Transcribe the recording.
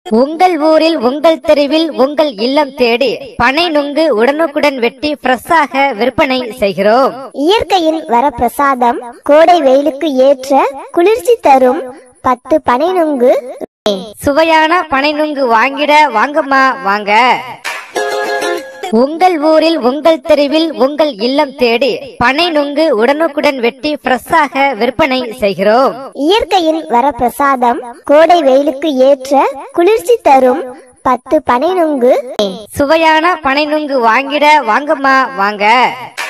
உங்கள் ஊரில் உங்கள் தெருவில் உங்கள் இல்லம் தேடி பனை நுங்கு உடனுக்குடன் வெட்டி ஃப்ரெஷ்ஷாக விற்பனை செய்கிறோம் இயற்கையின் வரப்பிரசாதம் கோடை வெயிலுக்கு ஏற்ற குளிர்ச்சி தரும் பத்து பனை நுங்கு சுவையான பனை நுங்கு வாங்கிட வாங்கம்மா வாங்க உங்கள் ஊரில் உங்கள் தெருவில் உங்கள் இல்லம் தேடி பனை நுங்கு உடனுக்குடன் வெட்டி ஃப்ரெஷ்ஷாக விற்பனை செய்கிறோம் இயற்கையின் வரப்பிரசாதம் கோடை வெயிலுக்கு ஏற்ற குளிர்ச்சி தரும் பத்து பனை நுங்கு சுவையான பனை நுங்கு வாங்கிட வாங்கம்மா வாங்க